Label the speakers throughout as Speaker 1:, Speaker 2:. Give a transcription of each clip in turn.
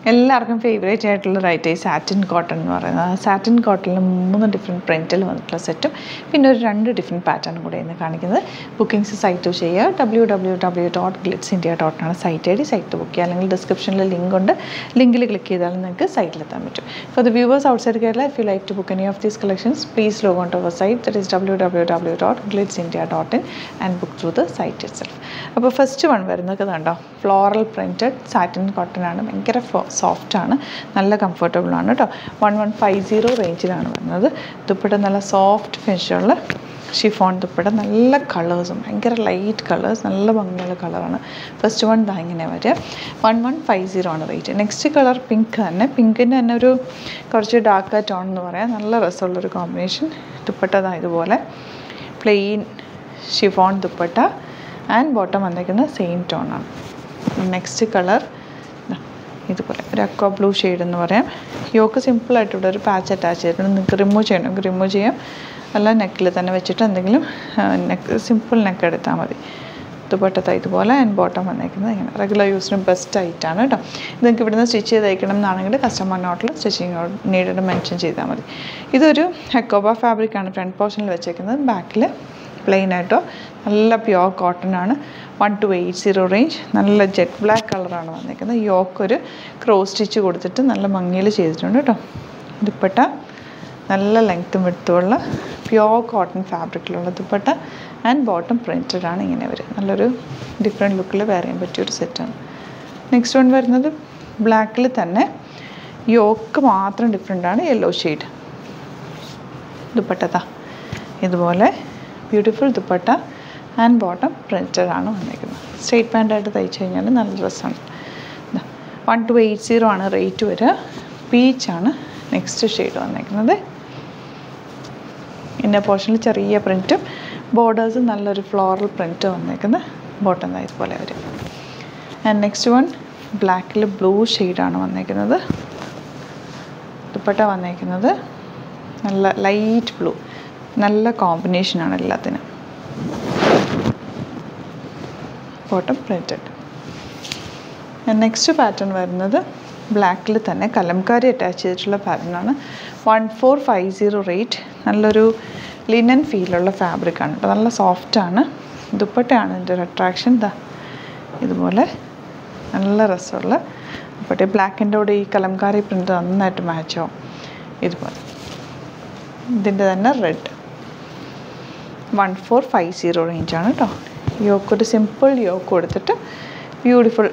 Speaker 1: എല്ലാവർക്കും ഫേവറേറ്റ് ആയിട്ടുള്ള റൈറ്റ് ഈ സാറ്റിൻ കോട്ടൺ എന്ന് പറയുന്നത് സാറ്റിൻ കോട്ടണിൽ മൂന്ന് ഡിഫറെൻറ്റ് പ്രിൻറ്റിൽ വന്നിട്ടുള്ള സെറ്റും പിന്നെ ഒരു രണ്ട് ഡിഫറെൻറ്റ് പാറ്റേൺ കൂടെ ഇന്ന് കാണിക്കുന്നത് ബുക്കിംഗ്സ് സൈറ്റ് ചെയ്യുക W W W dot Glitz India dot ആണ് site I D site book ചെയ്യുക അല്ലെങ്കിൽ ഡിസ്ക്രിപ്ഷനിൽ ലിങ്ക് ഉണ്ട് ലിങ്കിൽ ക്ലിക്ക് ചെയ്താൽ നിങ്ങൾക്ക് സൈറ്റിലെത്താൻ പറ്റും for the viewers outside Kerala if you like to book any of these collections please log on to our site that is W W W dot Glitz India dot in and book through the site itself അപ്പോൾ first one വരുന്നത് കണ്ടോ floral printed satin cotton ആണ് ഭയങ്കര soft ആണ് നല്ല comfortable ആണ് കേട്ടോ one one five zero റേഞ്ചിലാണ് വരുന്നത് ദുപ്പട്ട നല്ല സോഫ്റ്റ് ഫിനിഷുള്ള ഷിഫോൺ ദുപ്പട്ട നല്ല കളേഴ്സും ഭയങ്കര ലൈറ്റ് കളേഴ്സ് നല്ല ഭംഗിയുള്ള കളറാണ് ഫസ്റ്റ് വൺ ദാ ഇങ്ങനെ വരിക വൺ വൺ ഫൈവ് സീറോ ആണ് റേറ്റ് നെക്സ്റ്റ് കളർ പിങ്ക് തന്നെ പിങ്കിൻ്റെ തന്നെ ഒരു കുറച്ച് ഡാർക്ക് ടോൺ എന്ന് പറയാം നല്ല രസമുള്ളൊരു കോമ്പിനേഷൻ ദുപ്പട്ട ദാ ഇതുപോലെ plain chiffon dupatta and bottom വന്നിരിക്കുന്നത് സെയിം ടോണാണ് നെക്സ്റ്റ് കളർ ഇതുപോലെ ഒരു അക്വ ബ്ലൂ ഷെയ്ഡ് എന്ന് പറയാം യോക്ക് സിമ്പിളായിട്ട് ഇവിടെ ഒരു പാച്ച് അറ്റാച്ച് ചെയ്തിട്ടുണ്ട് നിങ്ങൾക്ക് റിമൂവ് ചെയ്യണമെങ്കിൽ റിമൂവ് ചെയ്യാം അല്ല നെക്കിൽ തന്നെ വെച്ചിട്ട് എന്തെങ്കിലും നെക്ക് സിമ്പിൾ നെക്ക് എടുത്താൽ മതി ദുപ്പട്ടത്ത ഇതുപോലെ ആൻഡ് ബോട്ടം വന്നേക്കുന്നത് ഇങ്ങനെ റെഗുലർ യൂസിന് ബെസ്റ്റ് ആയിട്ടാണ് കേട്ടോ ഇത് നിങ്ങൾക്ക് ഇവിടുന്ന് സ്റ്റിച്ച് ചെയ്ത് അയക്കണം എന്നാണെങ്കിൽ കസ്റ്റമർ നോട്ടിൽ സ്റ്റിച്ചിങ് നീഡഡ് മെൻഷൻ ചെയ്താൽ മതി ഇതൊരു ഹെക്കോബ ഫാബ്രിക്കാണ് ഫ്രണ്ട് പോർഷനിൽ വെച്ചേക്കുന്നത് ബാക്കിൽ പ്ലെയിൻ ആയിട്ടോ നല്ല പ്യുവർ കോട്ടൺ ആണ് one two eight zero range നല്ല ജെറ്റ് ബ്ലാക്ക് കളറാണ് വന്നിരിക്കുന്നത് യോക്ക് ഒരു ക്രോസ് സ്റ്റിച്ച് കൊടുത്തിട്ട് നല്ല ഭംഗിയിൽ ചെയ്തിട്ടുണ്ട് കേട്ടോ ദുപ്പട്ട നല്ല ലെങ്ത്തും വിടുത്തുമുള്ള പ്യുവർ കോട്ടൺ ഫാബ്രിക്കിലുള്ള ദുപ്പട്ട ആൻഡ് ബോട്ടം പ്രിൻറ്റഡ് ആണ് ഇങ്ങനെ വരും നല്ലൊരു ഡിഫറെൻറ്റ് ലുക്കിൽ വെയർ ചെയ്യാൻ പറ്റിയൊരു സെറ്റാണ് നെക്സ്റ്റ് വൺ വരുന്നത് ബ്ലാക്കിൽ തന്നെ യോക്ക് മാത്രം ഡിഫറെൻ്റ് ആണ് യെല്ലോ ഷെയ്ഡ് ദുപ്പട്ടതാ ഇതുപോലെ beautiful dupatta and bottom printed ആണ് വന്നിരിക്കുന്നത് സ്ട്രെയിറ്റ് പാൻറ്റായിട്ട് തയ്ച്ചു കഴിഞ്ഞാൽ നല്ല ഡ്രസ്സാണ് വൺ ടു എയ്റ്റ് സീറോ ആണ് റേറ്റ് വരിക പീച്ചാണ് നെക്സ്റ്റ് ഷെയ്ഡ് വന്നിരിക്കുന്നത് ഇന്ന പോർഷനിൽ ചെറിയ പ്രിൻറ്റും ബോർഡേഴ്സ് നല്ലൊരു ഫ്ലോറൽ പ്രിൻറ്റ് വന്നേക്കുന്നത് ബോട്ടം ഇതുപോലെ വരും ആൻഡ് നെക്സ്റ്റ് വൺ ബ്ലാക്കിൽ ബ്ലൂ ഷെയ്ഡാണ് വന്നേക്കുന്നത് ദുപ്പട്ട വന്നേക്കുന്നത് നല്ല ലൈറ്റ് ബ്ലൂ നല്ല കോമ്പിനേഷനാണ് എല്ലാത്തിനും ബോട്ടം പ്രിൻറ്റഡ് നെക്സ്റ്റ് പാറ്റേൺ വരുന്നത് ബ്ലാക്കിൽ തന്നെ കലംകാരി അറ്റാച്ച് ചെയ്തിട്ടുള്ള പാറ്റേണാണ് one four five zero rate നല്ലൊരു ലിനൻ ഫീലുള്ള ഫാബ്രിക്കാണ് കേട്ടോ നല്ല സോഫ്റ്റാണ് ദുപ്പട്ടയാണ് ഇതിൻ്റെ ഒരു അട്രാക്ഷൻ ഇതാ ഇതുപോലെ നല്ല രസമുള്ള ദുപ്പട്ട ബ്ലാക്കിൻ്റെ കൂടെ ഈ കലംകാരി പ്രിൻ്റ് നന്നായിട്ട് മാച്ച് ആവും ഇതുപോലെ ഇതിൻ്റെ തന്നെ red one four five zero റേഞ്ചാണ് കേട്ടോ യോക്ക് ഒരു സിമ്പിൾ യോക്ക് കൊടുത്തിട്ട് ബ്യൂട്ടിഫുൾ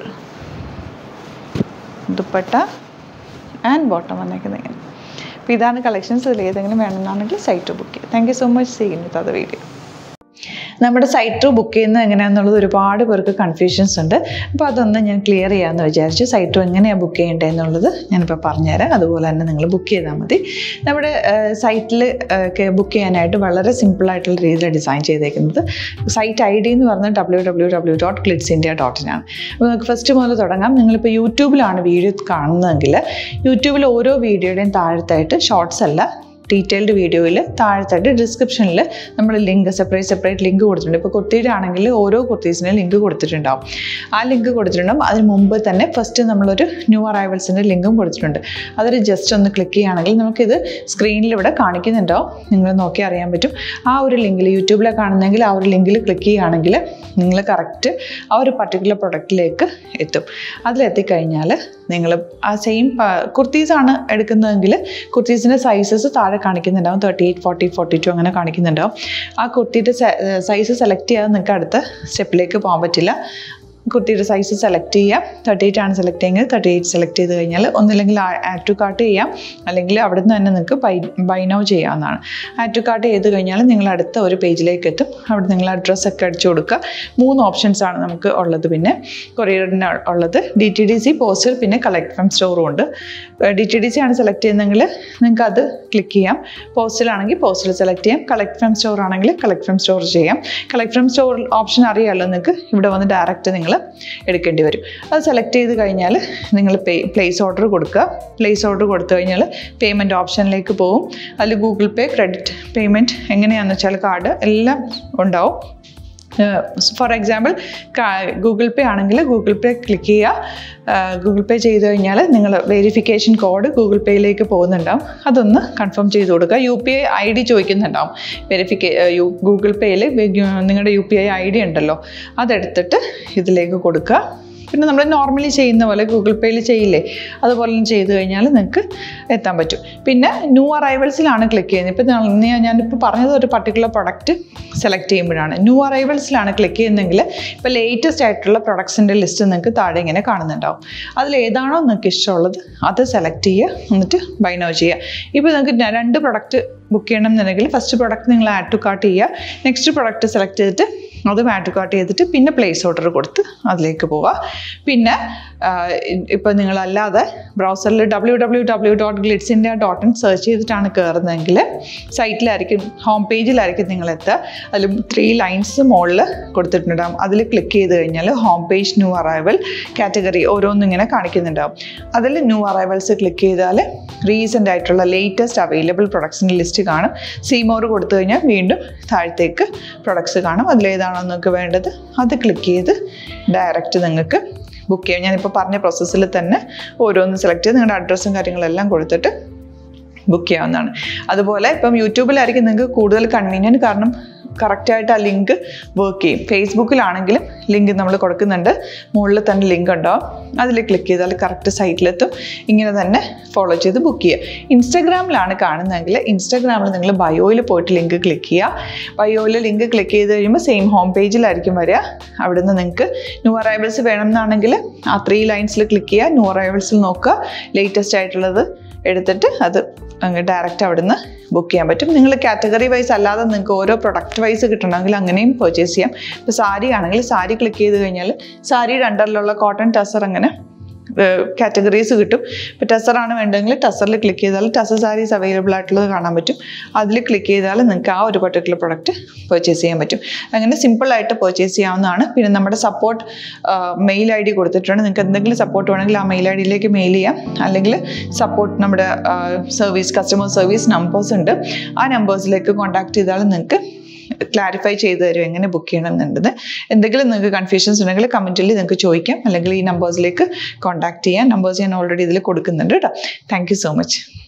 Speaker 1: ദുപ്പട്ട ആൻഡ് ബോട്ടം വന്നേക്കുന്നത് ഇങ്ങനെ അപ്പോൾ ഇതാണ് കളക്ഷൻസ് ഇതിൽ ഏതെങ്കിലും വേണമെന്നാണെങ്കിൽ സൈറ്റ് ബുക്ക് ചെയ്യുക thank you so much seen with അത് വീഡിയോ നമ്മുടെ സൈറ്റ് ബുക്ക് ചെയ്യുന്നത് എങ്ങനെയാണെന്നുള്ളത് ഒരുപാട് പേർക്ക് കൺഫ്യൂഷൻസ് ഉണ്ട് അപ്പോൾ അതൊന്ന് ഞാൻ ക്ലിയർ ചെയ്യാമെന്ന് വിചാരിച്ചു സൈറ്റ് എങ്ങനെയാണ് ബുക്ക് ചെയ്യേണ്ടത് എന്നുള്ളത് ഞാനിപ്പോൾ പറഞ്ഞുതരാം അതുപോലെ തന്നെ നിങ്ങൾ ബുക്ക് ചെയ്താൽ മതി നമ്മുടെ സൈറ്റിൽ ബുക്ക് ചെയ്യാനായിട്ട് വളരെ സിമ്പിളായിട്ടുള്ള രീതിയിൽ ഡിസൈൻ ചെയ്തേക്കുന്നത് സൈറ്റ് ഐ ഡി എന്ന് പറഞ്ഞാൽ W W W dot Glitz India dot in ആണ് അപ്പോൾ നമുക്ക് ഫസ്റ്റ് മുതൽ തുടങ്ങാം നിങ്ങളിപ്പോൾ യൂട്യൂബിലാണ് വീഡിയോ കാണുന്നതെങ്കിൽ യൂട്യൂബിൽ ഓരോ വീഡിയോയുടെയും താഴത്തായിട്ട് ഷോർട്സ് അല്ല ഡീറ്റെയിൽഡ് വീഡിയോയിൽ താഴത്തായിട്ട് ഡിസ്ക്രിപ്ഷനിൽ നമ്മൾ ലിങ്ക് സെപ്പറേറ്റ് സെപ്പറേറ്റ് ലിങ്ക് കൊടുത്തിട്ടുണ്ട് ഇപ്പോൾ കുർത്തിയുടെ ആണെങ്കിൽ ഓരോ കുർത്തീസിന് ലിങ്ക് കൊടുത്തിട്ടുണ്ടാവും ആ ലിങ്ക് കൊടുത്തിട്ടുണ്ടാവും അതിന് മുമ്പ് തന്നെ ഫസ്റ്റ് നമ്മളൊരു ന്യൂ അറൈവൽസിൻ്റെ ലിങ്കും കൊടുത്തിട്ടുണ്ട് അതൊരു ജസ്റ്റ് ഒന്ന് ക്ലിക്ക് ചെയ്യുകയാണെങ്കിൽ നമുക്കിത് സ്ക്രീനിൽ ഇവിടെ കാണിക്കുന്നുണ്ടാവും നിങ്ങൾ നോക്കി അറിയാൻ പറ്റും ആ ഒരു ലിങ്കിൽ യൂട്യൂബിലെ കാണുന്നെങ്കിൽ ആ ഒരു ലിങ്കിൽ ക്ലിക്ക് ചെയ്യുകയാണെങ്കിൽ നിങ്ങൾ കറക്റ്റ് ആ ഒരു പർട്ടിക്കുലർ പ്രൊഡക്റ്റിലേക്ക് എത്തും അതിലെത്തിക്കഴിഞ്ഞാൽ നിങ്ങൾ ആ സെയിം കുർത്തീസാണ് എടുക്കുന്നതെങ്കിൽ കുർത്തീസിൻ്റെ സൈസസ് താഴെ കാണിക്കുന്നുണ്ടാവും thirty eight forty forty two അങ്ങനെ കാണിക്കുന്നുണ്ടാവും ആ കുർത്തിയുടെ സൈസ് സെലക്ട് ചെയ്യാതെ നിങ്ങൾക്ക് അടുത്ത സ്റ്റെപ്പിലേക്ക് പോകാൻ പറ്റില്ല കുർത്തിയുടെ സൈസ് സെലക്ട് ചെയ്യാം തേർട്ടി എയ്റ്റ് ആണ് സെലക്ട് ചെയ്യുന്നത് തേർട്ടി എയ്റ്റ് സെലക്ട് ചെയ്ത് കഴിഞ്ഞാൽ ഒന്നില്ലെങ്കിൽ ആഡ് ടു കാർട്ട് ചെയ്യാം അല്ലെങ്കിൽ അവിടെ നിന്ന് തന്നെ നിങ്ങൾക്ക് ബൈ ബൈ നൗ ചെയ്യാവുന്നതാണ് ആഡ് ടു കാർട്ട് ചെയ്ത് കഴിഞ്ഞാൽ നിങ്ങൾ അടുത്ത ഒരു പേജിലേക്ക് എത്തും അവിടെ നിങ്ങൾ അഡ്രസ്സ് ഒക്കെ അടിച്ചു കൊടുക്കുക മൂന്ന് ഓപ്ഷൻസ് ആണ് നമുക്ക് ഉള്ളത് പിന്നെ കൊറിയറിന് ഉള്ളത് D T D C postal പിന്നെ കളക്ട് ഫ്രം സ്റ്റോറും ഉണ്ട് ഡി ടി ഡി സി ആണ് സെലക്ട് ചെയ്യുന്നതെങ്കിൽ നിങ്ങൾക്ക് അത് ക്ലിക്ക് ചെയ്യാം പോസ്റ്റലാണെങ്കിൽ പോസ്റ്റൽ സെലക്ട് ചെയ്യാം കളക്ട് ഫ്രം സ്റ്റോർ ആണെങ്കിൽ കളക്ട് ഫ്രം സ്റ്റോർ ചെയ്യാം കളക്ട് ഫ്രം സ്റ്റോർ ഓപ്ഷൻ അറിയാമല്ലോ നിങ്ങൾക്ക് ഇവിടെ വന്ന് ഡയറക്റ്റ് നിങ്ങൾ എടുക്കേണ്ടി വരും അത് സെലക്ട് ചെയ്ത് കഴിഞ്ഞാൽ നിങ്ങൾ പേ പ്ലേസ് ഓർഡർ കൊടുക്കുക പ്ലേസ് ഓർഡർ കൊടുത്തു കഴിഞ്ഞാൽ പേയ്മെൻറ്റ് ഓപ്ഷനിലേക്ക് പോകും അതിൽ ഗൂഗിൾ പേ ക്രെഡിറ്റ് പേയ്മെൻറ്റ് എങ്ങനെയാണെന്ന് വെച്ചാൽ കാർഡ് എല്ലാം ഉണ്ടാവും ഫോർ എക്സാമ്പിൾ ഗൂഗിൾ പേ ആണെങ്കിൽ ഗൂഗിൾ പേ ക്ലിക്ക് ചെയ്യുക ഗൂഗിൾ പേ ചെയ്ത് കഴിഞ്ഞാൽ നിങ്ങൾ വെരിഫിക്കേഷൻ കോഡ് ഗൂഗിൾ പേയിലേക്ക് പോകുന്നുണ്ടാവും അതൊന്ന് കൺഫേം ചെയ്ത് കൊടുക്കുക U P I I D ചോദിക്കുന്നുണ്ടാവും വെരിഫിക്കേ ഗൂഗിൾ പേയിൽ നിങ്ങളുടെ U P I I D ഉണ്ടല്ലോ അതെടുത്തിട്ട് ഇതിലേക്ക് കൊടുക്കുക പിന്നെ നമ്മൾ നോർമലി ചെയ്യുന്ന പോലെ ഗൂഗിൾ പേയിൽ ചെയ്യില്ലേ അതുപോലെ ചെയ്ത് കഴിഞ്ഞാൽ നിങ്ങൾക്ക് എത്താൻ പറ്റും പിന്നെ ന്യൂ അറൈവൽസിലാണ് ക്ലിക്ക് ചെയ്യുന്നത് ഇപ്പം ഞാൻ ഞാനിപ്പോൾ പറഞ്ഞത് ഒരു പർട്ടിക്കുലർ പ്രൊഡക്റ്റ് സെലക്ട് ചെയ്യുമ്പോഴാണ് ന്യൂ അറൈവൽസിലാണ് ക്ലിക്ക് ചെയ്യുന്നതെങ്കിൽ ഇപ്പോൾ ലേറ്റസ്റ്റ് ആയിട്ടുള്ള പ്രൊഡക്ട്സിൻ്റെ ലിസ്റ്റ് നിങ്ങൾക്ക് താഴെ ഇങ്ങനെ കാണുന്നുണ്ടാവും അതിൽ ഏതാണോ നിങ്ങൾക്ക് ഇഷ്ടമുള്ളത് അത് സെലക്ട് ചെയ്യുക എന്നിട്ട് ബൈ നോ ചെയ്യുക ഇപ്പോൾ നിങ്ങൾക്ക് ര- രണ്ട് പ്രൊഡക്റ്റ് ബുക്ക് ചെയ്യണം എന്നുണ്ടെങ്കിൽ ഫസ്റ്റ് പ്രൊഡക്റ്റ് നിങ്ങൾ ആഡ് ടു കാർട്ട് ചെയ്യുക നെക്സ്റ്റ് പ്രൊഡക്റ്റ് സെലക്ട് ചെയ്തിട്ട് അതും ആഡ് ടു കാർട്ട് ചെയ്തിട്ട് പിന്നെ പ്ലേസ് ഓർഡർ കൊടുത്ത് അതിലേക്ക് പോവുക പിന്നെ ഇപ്പോൾ നിങ്ങളല്ലാതെ ബ്രൗസറിൽ W W W dot Glitz India dot in search ചെയ്തിട്ടാണ് കയറുന്നതെങ്കിൽ സൈറ്റിലായിരിക്കും ഹോം പേജിലായിരിക്കും നിങ്ങൾ എത്തുക അതിൽ ത്രീ ലൈൻസ് മുകളിൽ കൊടുത്തിട്ടുണ്ടാകും അതിൽ ക്ലിക്ക് ചെയ്ത് കഴിഞ്ഞാൽ home page new arrival category ഓരോന്നും ഇങ്ങനെ കാണിക്കുന്നുണ്ടാവും അതിൽ ന്യൂ അറൈവൽസ് ക്ലിക്ക് ചെയ്താൽ റീസെൻ്റ് ആയിട്ടുള്ള ലേറ്റസ്റ്റ് അവൈലബിൾ പ്രൊഡക്ട്സിൻ്റെ ലിസ്റ്റ് കാണും സീമോർ കൊടുത്തു കഴിഞ്ഞാൽ വീണ്ടും താഴത്തേക്ക് പ്രൊഡക്ട്സ് കാണും അതിലേതാണോ നിങ്ങൾക്ക് വേണ്ടത് അത് ക്ലിക്ക് ചെയ്ത് ഡയറക്റ്റ് നിങ്ങൾക്ക് ബുക്ക് ചെയ്യാം ഞാനിപ്പോൾ പറഞ്ഞ പ്രോസസ്സിൽ തന്നെ ഓരോന്ന് സെലക്ട് ചെയ്ത് നിങ്ങളുടെ അഡ്രസ്സും കാര്യങ്ങളെല്ലാം കൊടുത്തിട്ട് ബുക്ക് ചെയ്യാവുന്നതാണ് അതുപോലെ ഇപ്പം യൂട്യൂബിലായിരിക്കും നിങ്ങൾക്ക് കൂടുതൽ കൺവീനിയൻറ്റ് കാരണം കറക്റ്റായിട്ട് ആ ലിങ്ക് വർക്ക് ചെയ്യും ഫേസ്ബുക്കിലാണെങ്കിലും ലിങ്ക് നമ്മൾ കൊടുക്കുന്നുണ്ട് മുകളിൽ തന്നെ ലിങ്ക് ഉണ്ടാവും അതിൽ ക്ലിക്ക് ചെയ്താൽ കറക്റ്റ് സൈറ്റിലെത്തും ഇങ്ങനെ തന്നെ ഫോളോ ചെയ്ത് ബുക്ക് ചെയ്യുക ഇൻസ്റ്റാഗ്രാമിലാണ് കാണുന്നതെങ്കിൽ ഇൻസ്റ്റാഗ്രാമിൽ നിങ്ങൾ ബയോയിൽ പോയിട്ട് ലിങ്ക് ക്ലിക്ക് ചെയ്യുക ബയോയിൽ ലിങ്ക് ക്ലിക്ക് ചെയ്ത് കഴിയുമ്പോൾ സെയിം ഹോം പേജിലായിരിക്കും വരിക അവിടുന്ന് നിങ്ങൾക്ക് ന്യൂ അറൈവൽസ് വേണം എന്നാണെങ്കിൽ ആ ത്രീ ലൈൻസിൽ ക്ലിക്ക് ചെയ്യുക ന്യൂ അറൈവൽസിൽ നോക്കുക ലേറ്റസ്റ്റ് ആയിട്ടുള്ളത് എടുത്തിട്ട് അത് അങ്ങ് ഡയറക്റ്റ് അവിടുന്ന് ബുക്ക് ചെയ്യാൻ പറ്റും നിങ്ങൾ കാറ്റഗറി വൈസ് അല്ലാതെ നിങ്ങൾക്ക് ഓരോ പ്രൊഡക്റ്റ് വൈസ് കിട്ടണമെങ്കിൽ അങ്ങനെയും പർച്ചേസ് ചെയ്യാം ഇപ്പോൾ സാരി ആണെങ്കിൽ സാരി ക്ലിക്ക് ചെയ്ത് കഴിഞ്ഞാൽ സാരിയുടെ അണ്ടറിലുള്ള കോട്ടൺ ടസർ അങ്ങനെ കാറ്റഗറീസ് കിട്ടും ഇപ്പോൾ ടസറാണ് വേണ്ടതെങ്കിൽ ടസറിൽ ക്ലിക്ക് ചെയ്താൽ ടസർ സാരീസ് അവൈലബിൾ ആയിട്ടുള്ളത് കാണാൻ പറ്റും അതിൽ ക്ലിക്ക് ചെയ്താൽ നിങ്ങൾക്ക് ആ ഒരു പർട്ടിക്കുലർ പ്രൊഡക്റ്റ് പർച്ചേസ് ചെയ്യാൻ പറ്റും അങ്ങനെ സിമ്പിളായിട്ട് പർച്ചേസ് ചെയ്യാവുന്നതാണ് പിന്നെ നമ്മുടെ സപ്പോർട്ട് മെയിൽ ഐ ഡി കൊടുത്തിട്ടുണ്ട് നിങ്ങൾക്ക് എന്തെങ്കിലും സപ്പോർട്ട് വേണമെങ്കിൽ ആ മെയിൽ ഐ ഡിയിലേക്ക് മെയിൽ ചെയ്യാം അല്ലെങ്കിൽ സപ്പോർട്ട് നമ്മുടെ സർവീസ് കസ്റ്റമർ സർവീസ് നമ്പേഴ്സ് ഉണ്ട് ആ നമ്പേഴ്സിലേക്ക് കോൺടാക്ട് ചെയ്താൽ നിങ്ങൾക്ക് ക്ലാരിഫൈ ചെയ്ത് തരും എങ്ങനെ ബുക്ക് ചെയ്യണം എന്നുള്ളത് എന്തെങ്കിലും നിങ്ങൾക്ക് കൺഫ്യൂഷൻസ് ഉണ്ടെങ്കിൽ കമൻറ്റിൽ നിങ്ങൾക്ക് ചോദിക്കാം അല്ലെങ്കിൽ ഈ നമ്പേഴ്സിലേക്ക് കോൺടാക്ട് ചെയ്യാം നമ്പേഴ്സ് ഞാൻ ഓൾറെഡി ഇതിൽ കൊടുക്കുന്നുണ്ട് കേട്ടോ താങ്ക് യു സോ മച്ച്